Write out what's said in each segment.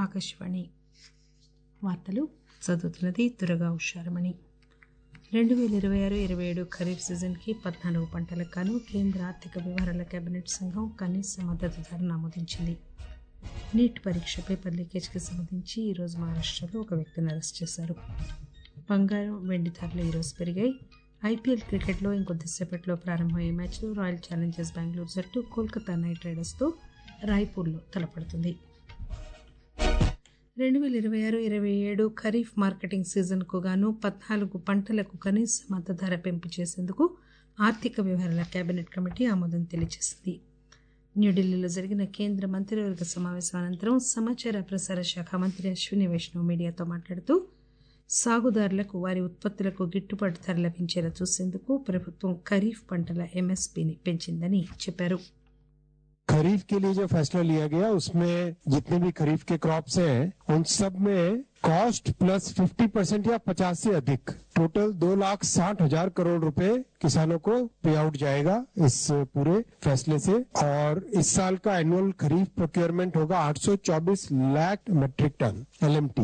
ఆకాశవాణి వార్తలు చదువుతున్నది దురగా ఉషారమణి రెండు వేల ఇరవై ఆరు ఇరవై ఏడు ఖరీఫ్ సీజన్కి పద్నాలుగు పంటలకు గాను కేంద్ర ఆర్థిక వ్యవహారాల కేబినెట్ సంఘం కనీస మద్దతు ధరను ఆమోదించింది నీట్ పరీక్ష పేపర్ లీకేజ్కి సంబంధించి ఈరోజు మహారాష్టలో ఒక వ్యక్తిని అరెస్ట్ చేశారు బంగారం వెండి ధరలు ఈరోజు పెరిగాయి ఐపీఎల్ క్రికెట్లో ఇంకొద్దిసేపట్లో ప్రారంభమయ్యే మ్యాచ్లో రాయల్ ఛాలెంజర్స్ బెంగళూరు జట్టు కోల్కతా నైట్ రైడర్స్తో రాయ్పూర్లో తలపడుతుంది రెండు వేల ఇరవై ఆరు ఇరవై ఏడు ఖరీఫ్ మార్కెటింగ్ సీజన్కు గాను పద్నాలుగు పంటలకు కనీస మద్దతు ధర పెంపు చేసేందుకు ఆర్థిక వ్యవహారాల కేబినెట్ కమిటీ ఆమోదం తెలియజేసింది న్యూఢిల్లీలో జరిగిన కేంద్ర మంత్రివర్గ సమావేశం అనంతరం సమాచార ప్రసార శాఖ మంత్రి అశ్విని వైష్ణవ్ మీడియాతో మాట్లాడుతూ సాగుదారులకు వారి ఉత్పత్తులకు గిట్టుబాటు ధర లభించేలా చూసేందుకు ప్రభుత్వం ఖరీఫ్ పంటల ఎంఎస్పీని పెంచిందని చెప్పారు खरीफ के लिए जो फैसला लिया गया उसमें जितने भी खरीफ के क्रॉप्स हैं उन सब में कॉस्ट प्लस 50 परसेंट या 50 से अधिक टोटल दो लाख साठ हजार करोड़ रुपए किसानों को पे आउट जाएगा इस पूरे फैसले से और इस साल का एनुअल खरीफ प्रोक्योरमेंट होगा 824 लाख मेट्रिक टन एलएमटी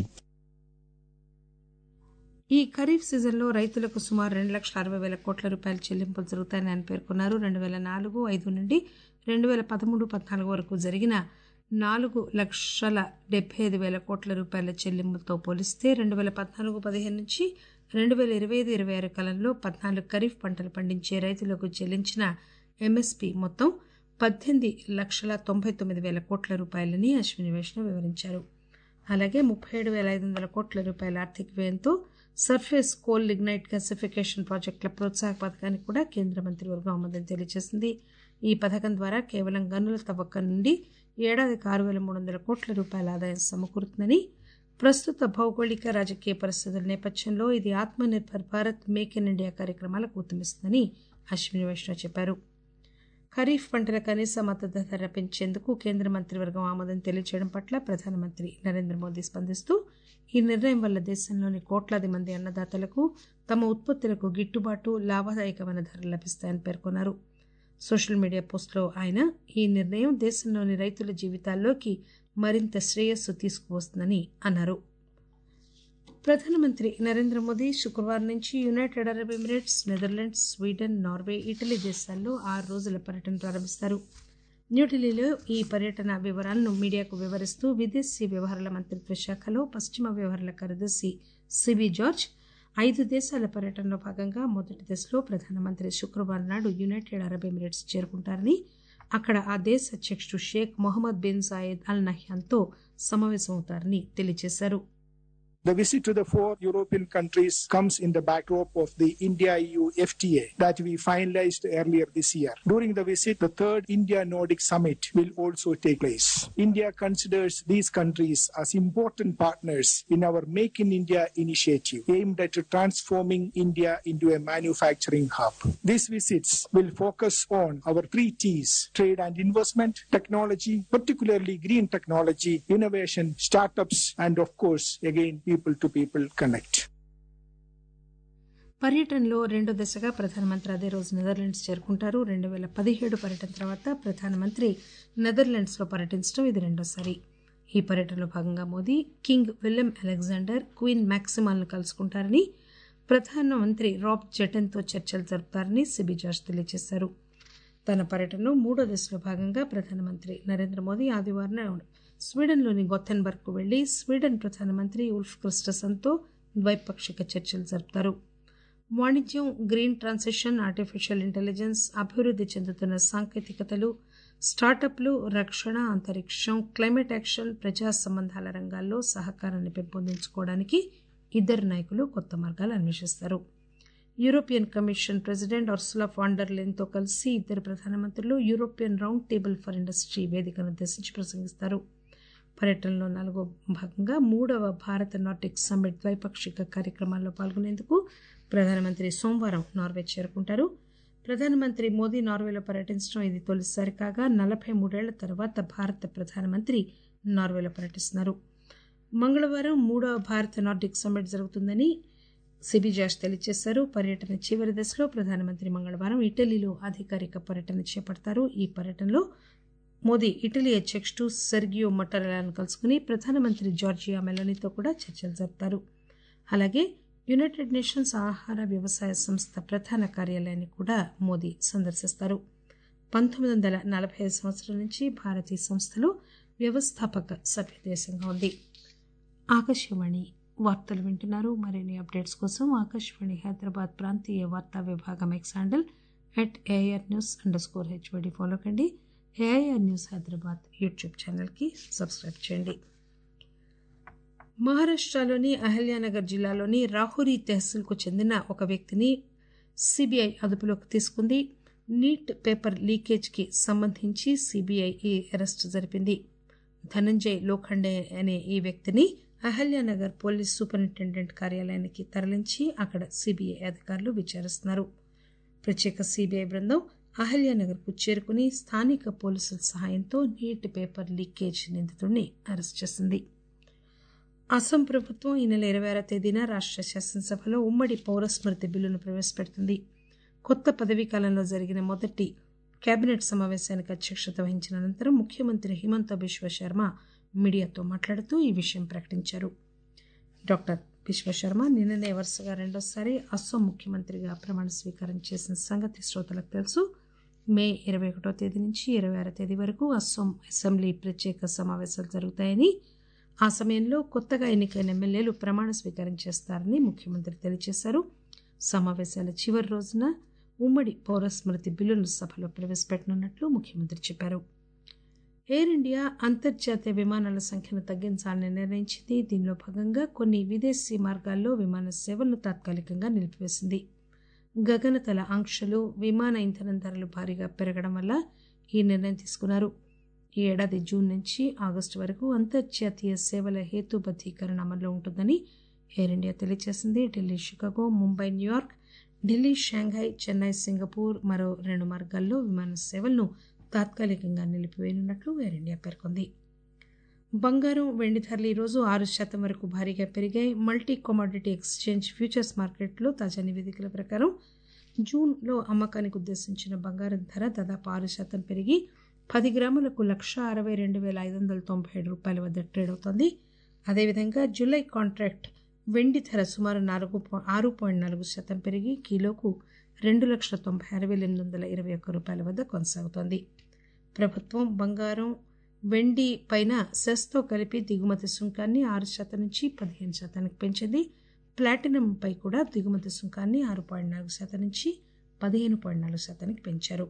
ఈ ఖరీఫ్ సీజన్లో రైతులకు సుమారు రెండు లక్షల అరవై వేల కోట్ల రూపాయల చెల్లింపులు జరుగుతాయని ఆయన పేర్కొన్నారు రెండు వేల నాలుగు ఐదు నుండి రెండు వేల పదమూడు పద్నాలుగు వరకు జరిగిన నాలుగు లక్షల డెబ్బై ఐదు వేల కోట్ల రూపాయల చెల్లింపులతో పోలిస్తే రెండు వేల పద్నాలుగు పదిహేను నుంచి రెండు వేల ఇరవై ఐదు ఇరవై ఆరు కాలంలో పద్నాలుగు ఖరీఫ్ పంటలు పండించే రైతులకు చెల్లించిన ఎంఎస్పీ మొత్తం పద్దెనిమిది లక్షల తొంభై తొమ్మిది వేల కోట్ల రూపాయలని అశ్విని వైష్ణవ్ వివరించారు అలాగే ముప్పై ఏడు వేల ఐదు వందల కోట్ల రూపాయల ఆర్థిక వ్యయంతో సర్ఫేస్ కోల్ లిగ్నైట్ గసిఫికేషన్ ప్రాజెక్టుల ప్రోత్సాహక పథకానికి కూడా కేంద్ర మంత్రివర్గం ఆమోదం తెలియజేసింది ఈ పథకం ద్వారా కేవలం గనుల తవ్వకం నుండి ఏడాదికి ఆరు వేల మూడు వందల కోట్ల రూపాయల ఆదాయం సమకూరుతుందని ప్రస్తుత భౌగోళిక రాజకీయ పరిస్థితుల నేపథ్యంలో ఇది Atmanirbhar Bharat make in India కార్యక్రమాలకు ఊతమిస్తుందని అశ్విని వైష్ణవ్ చెప్పారు ఖరీఫ్ పంటల కనీస మద్దతు ధర పెంచేందుకు కేంద్ర మంత్రివర్గం ఆమోదం తెలియజేయడం పట్ల ప్రధానమంత్రి నరేంద్ర మోదీ స్పందిస్తూ ఈ నిర్ణయం వల్ల దేశంలోని కోట్లాది మంది అన్నదాతలకు తమ ఉత్పత్తులకు గిట్టుబాటు లాభదాయకమైన ధరలు లభిస్తాయని పేర్కొన్నారు సోషల్ మీడియా పోస్టులో ఆయన ఈ నిర్ణయం దేశంలోని రైతుల జీవితాల్లోకి మరింత శ్రేయస్సు తీసుకువస్తుందని అన్నారు ప్రధానమంత్రి నరేంద్ర మోదీ శుక్రవారం నుంచి United Arab Emirates Netherlands Sweden Norway Italy దేశాల్లో ఆరు రోజుల పర్యటన ప్రారంభిస్తారు న్యూఢిల్లీలో ఈ పర్యటన వివరాలను మీడియాకు వివరిస్తూ విదేశీ వ్యవహారాల మంత్రిత్వ శాఖలో పశ్చిమ వ్యవహారాల కార్యదర్శి సిబి జార్జ్ ఐదు దేశాల పర్యటనలో భాగంగా మొదటి దశలో ప్రధానమంత్రి శుక్రవారం నాడు యునైటెడ్ అరబ్ ఎమిరేట్స్ చేరుకుంటారని అక్కడ ఆ దేశ అధ్యక్షుడు Sheikh Mohammed bin Zayed Al నహ్యాన్తో సమావేశమవుతారని తెలియజేశారు The visit to the four European countries comes in the backdrop of the India EU FTA that we finalized earlier this year. During the visit, the third India Nordic Summit will also take place. India considers these countries as important partners in our Make in India initiative aimed at transforming India into a manufacturing hub. These visits will focus on our three T's trade and investment, technology, particularly green technology, innovation, startups, and of course, again, people to people connect. పర్యటనలో రెండో దశగా ప్రధానమంత్రి అదే రోజు Netherlands చేరుకుంటారు రెండు వేల పదిహేడు పర్యటన తర్వాత ప్రధానమంత్రి నెదర్లాండ్స్లో పర్యటించడం ఇది రెండోసారి ఈ పర్యటనలో భాగంగా Modi king William Alexander queen మ్యాక్సిమాల్ను కలుసుకుంటారని ప్రధానమంత్రి రాబ్ జెటన్తో చర్చలు జరుపుతారని సిబి జార్జ్ తెలియజేశారు తన పర్యటనలో మూడో దశలో భాగంగా ప్రధానమంత్రి నరేంద్ర మోదీ ఆదివారం స్వీడన్లోని గొథెన్బర్గ్కు వెళ్లి స్వీడన్ ప్రధానమంత్రి ఉల్ఫ్ క్రిస్టసన్తో ద్వైపాక్షిక చర్చలు జరుపుతారు వాణిజ్యం గ్రీన్ ట్రాన్సిషన్ ఆర్టిఫిషియల్ ఇంటెలిజెన్స్ అభివృద్ధి చెందుతున్న సాంకేతికతలు స్టార్టప్లు రక్షణ అంతరిక్షం క్లైమేట్ యాక్షన్ ప్రజా సంబంధాల రంగాల్లో సహకారాన్ని పెంపొందించుకోవడానికి ఇద్దరు నాయకులు కొత్త మార్గాలు అన్వేషిస్తారు European commission president Ursula von der లెన్తో కలిసి ఇద్దరు ప్రధానమంత్రులు European round table for industry వేదికను ఉద్దేశించి ప్రసంగిస్తారు పర్యటనలో నాలుగో భాగంగా మూడవ భారత నార్డిక్ సమ్మిట్ ద్వైపాక్షిక కార్యక్రమాల్లో పాల్గొనేందుకు ప్రధానమంత్రి సోమవారం నార్వే చేరుకుంటారు ప్రధానమంత్రి మోదీ నార్వేలో పర్యటించడం ఇది తొలిసారి కాగా నలభై మూడేళ్ల తర్వాత భారత ప్రధానమంత్రి నార్వేలో పర్యటిస్తున్నారు మంగళవారం మూడవ భారత నార్డిక్ సమ్మిట్ జరుగుతుందని సిబి జాష్ తెలియజేశారు పర్యటన చివరి దశలో ప్రధానమంత్రి మంగళవారం ఇటలీలో అధికారిక పర్యటన చేపడతారు ఈ పర్యటనలో మోదీ ఇటలీ అధ్యక్షుడు సెర్గియో మొట్టరెలాను కలుసుకుని ప్రధానమంత్రి జార్జియా మెలోనీతో కూడా చర్చలు జరుపుతారు అలాగే యునైటెడ్ నేషన్స్ ఆహార వ్యవసాయ సంస్థ ప్రధాన కార్యాలయాన్ని కూడా మోదీ సందర్శిస్తారు పంతొమ్మిది వందల నలభై ఐదు సంవత్సరాల నుంచి భారత్ ఈ సంస్థలో వ్యవస్థాపక సభ్యదేశంగా ఉంది ఆకాశవాణి వార్తలు వింటున్నారు మరిన్ని అప్డేట్స్ కోసం ఆకాశవాణి హైదరాబాద్ ప్రాంతీయ వార్తా విభాగం X handle at AR news underscore HYD follow కండి ఏఐఆర్ న్యూస్ హైదరాబాద్ యూట్యూబ్ ఛానల్కి సబ్స్క్రైబ్ చేయండి మహారాష్ట్రలోని అహల్యానగర్ జిల్లాలోని రాహురి తెహసిల్కు చెందిన ఒక వ్యక్తిని సిబిఐ అదుపులోకి తీసుకుంది నీట్ పేపర్ లీకేజ్కి సంబంధించి సిబిఐ ఈ అరెస్ట్ జరిపింది ధనంజయ్ లోఖండే అనే ఈ వ్యక్తిని అహల్యానగర్ పోలీస్ సూపరింటెండెంట్ కార్యాలయానికి తరలించి అక్కడ సిబిఐ అధికారులు విచారిస్తున్నారు ప్రత్యేక సిబిఐ బృందం అహల్యానగర్కు చేరుకుని స్థానిక పోలీసుల సహాయంతో నీట్ పేపర్ లీకేజ్ నిందితుడిని అరెస్ట్ చేసింది అస్సాం ప్రభుత్వం ఈ నెల ఇరవై ఆరో తేదీన రాష్ట్ర శాసనసభలో ఉమ్మడి పౌరస్మృతి బిల్లును ప్రవేశపెడుతుంది కొత్త పదవీ కాలంలో జరిగిన మొదటి కేబినెట్ సమావేశానికి అధ్యక్షత వహించిన అనంతరం ముఖ్యమంత్రి హిమంత బిశ్వ శర్మ మీడియాతో మాట్లాడుతూ ఈ విషయం ప్రకటించారు డాక్టర్ విశ్వశర్మ నిన్ననే వరుసగా రెండోసారి అస్సాం ముఖ్యమంత్రిగా ప్రమాణ స్వీకారం చేసిన సంగతి శ్రోతలకు తెలుసు మే ఇరవై ఒకటో తేదీ నుంచి ఇరవై ఆరో తేదీ వరకు అస్సాం అసెంబ్లీ ప్రత్యేక సమావేశాలు జరుగుతాయని ఆ సమయంలో కొత్తగా ఎన్నికైన ఎమ్మెల్యేలు ప్రమాణ స్వీకారం చేస్తారని ముఖ్యమంత్రి తెలియజేశారు సమావేశాల చివరి రోజున ఉమ్మడి పౌరస్మృతి బిల్లును సభలో ప్రవేశపెట్టనున్నట్లు ముఖ్యమంత్రి చెప్పారు ఎయిర్ ఇండియా అంతర్జాతీయ విమానాల సంఖ్యను తగ్గించాలని నిర్ణయించింది దీనిలో భాగంగా కొన్ని విదేశీ మార్గాల్లో విమాన సేవలను తాత్కాలికంగా నిలిపివేసింది గగనతల ఆంక్షలు విమాన ఇంధనం ధరలు భారీగా పెరగడం వల్ల ఈ నిర్ణయం తీసుకున్నారు ఈ ఏడాది జూన్ నుంచి ఆగస్టు వరకు అంతర్జాతీయ సేవల హేతుబద్ధీకరణ అమల్లో ఉంటుందని ఎయిర్ ఇండియా తెలియజేసింది Delhi Chicago Mumbai New York Delhi Shanghai Chennai Singapore మరో రెండు మార్గాల్లో విమాన సేవలను తాత్కాలికంగా నిలిపివేయనున్నట్లు ఎయిర్ ఇండియా పేర్కొంది బంగారం వెండి ధరలు ఈరోజు ఆరు శాతం వరకు భారీగా పెరిగాయి మల్టీ కమోడిటీ ఎక్స్చేంజ్ ఫ్యూచర్స్ మార్కెట్లో తాజా నివేదికల ప్రకారం జూన్లో అమ్మకానికి ఉద్దేశించిన బంగారం ధర దాదాపు ఆరు శాతం పెరిగి పది గ్రాములకు లక్ష అరవై రెండు వేల ఐదు వందల తొంభై ఏడు రూపాయల వద్ద ట్రేడ్ అవుతోంది అదేవిధంగా జూలై కాంట్రాక్ట్ వెండి ధర సుమారు నాలుగు ఆరు పాయింట్ నాలుగు శాతం పెరిగి కిలోకు రెండు లక్షల తొంభై ఆరు వేల ఎనిమిది వందల ఇరవై ఒక్క రూపాయల వద్ద కొనసాగుతోంది ప్రభుత్వం బంగారం వెండి పైన సెస్తో కలిపి దిగుమతి సుంకాన్ని ఆరు శాతం నుంచి పదిహేను శాతానికి పెంచింది ప్లాటినంపై కూడా దిగుమతి సుంకాన్ని ఆరు పాయింట్ నాలుగు శాతం నుంచి పదిహేను పాయింట్ నాలుగు శాతానికి పెంచారు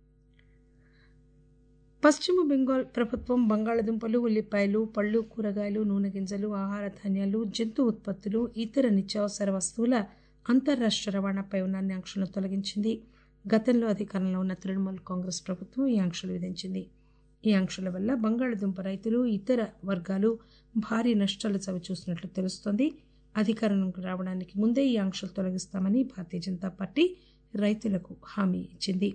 పశ్చిమ బెంగాల్ ప్రభుత్వం బంగాళదుంపలు ఉల్లిపాయలు పళ్ళు కూరగాయలు నూనె గింజలు ఆహార ధాన్యాలు జంతు ఉత్పత్తులు ఇతర నిత్యావసర వస్తువుల అంతర్రాష్ట్ర రవాణాపై ఉన్న అన్ని ఆంక్షలను తొలగించింది గతంలో అధికారంలో ఉన్న తృణమూల్ కాంగ్రెస్ ప్రభుత్వం ఈ ఆంక్షలు విధించింది ఈ ఆంక్షల వల్ల బంగాళదుంప రైతులు ఇతర వర్గాలు భారీ నష్టాలు చవిచూసినట్లు తెలుస్తోంది అధికారంలోకి రావడానికి ముందే ఈ ఆంక్షలు తొలగిస్తామని భారతీయ జనతా పార్టీ రైతులకు హామీ ఇచ్చింది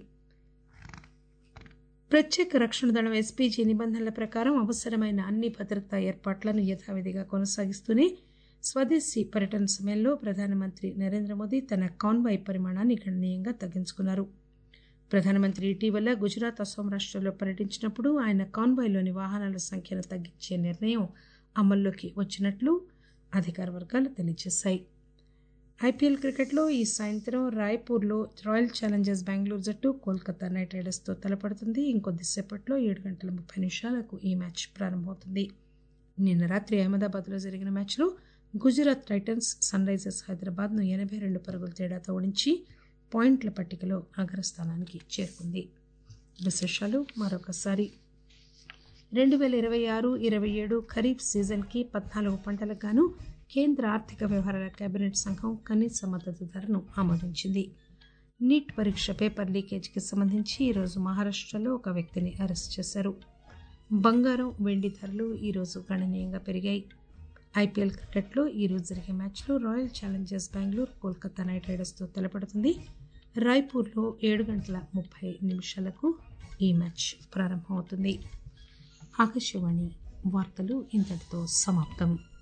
ప్రత్యేక రక్షణ దళం ఎస్పీజీ నిబంధనల ప్రకారం అవసరమైన అన్ని భద్రతా ఏర్పాట్లను యథావిధిగా కొనసాగిస్తూనే స్వదేశీ పర్యటన సమయంలో ప్రధానమంత్రి నరేంద్ర మోదీ తన కాన్వాయ్ పరిమాణాన్ని గణనీయంగా తగ్గించుకున్నారు ప్రధానమంత్రి ఇటీవల గుజరాత్ అస్సాం రాష్ట్రాల్లో పర్యటించినప్పుడు ఆయన కాన్వాయ్లోని వాహనాల సంఖ్యను తగ్గించే నిర్ణయం అమల్లోకి వచ్చినట్లు అధికార వర్గాలు తెలియజేశాయి ఐపీఎల్ క్రికెట్లో ఈ సాయంత్రం రాయ్పూర్లో రాయల్ ఛాలెంజర్స్ బెంగళూరు జట్టు కోల్కతా నైట్ రైడర్స్తో తలపడుతుంది ఇంకొద్దిసేపట్లో ఏడు గంటల ముప్పై నిమిషాలకు ఈ మ్యాచ్ ప్రారంభమవుతుంది నిన్న రాత్రి అహ్మదాబాద్లో జరిగిన మ్యాచ్లో గుజరాత్ టైటన్స్ సన్ రైజర్స్ హైదరాబాద్ను ఎనభై రెండు పరుగుల తేడాతో ఓడించి పాయింట్ల పట్టికలో అగ్రస్థానానికి చేరుకుంది విశేషాలు మరొకసారి రెండు వేల ఇరవై ఆరు ఇరవై ఏడు ఖరీఫ్ సీజన్కి పద్నాలుగు పంటలకు గాను కేంద్ర ఆర్థిక వ్యవహారాల కేబినెట్ సంఘం కనీస మద్దతు ధరను ఆమోదించింది నీట్ పరీక్ష పేపర్ లీకేజ్కి సంబంధించి ఈరోజు మహారాష్ట్రలో ఒక వ్యక్తిని అరెస్ట్ చేశారు బంగారం వెండి ధరలు ఈరోజు గణనీయంగా పెరిగాయి ఐపీఎల్ క్రికెట్లో ఈరోజు జరిగే మ్యాచ్లో Royal Challengers Bengaluru Kolkata Knight రైడర్స్తో తలపడుతుంది రాయ్పూర్లో ఏడు గంటల ముప్పై నిమిషాలకు ఈ మ్యాచ్ ప్రారంభమవుతుంది ఆకాశవాణి వార్తలు ఇంతటితో సమాప్తం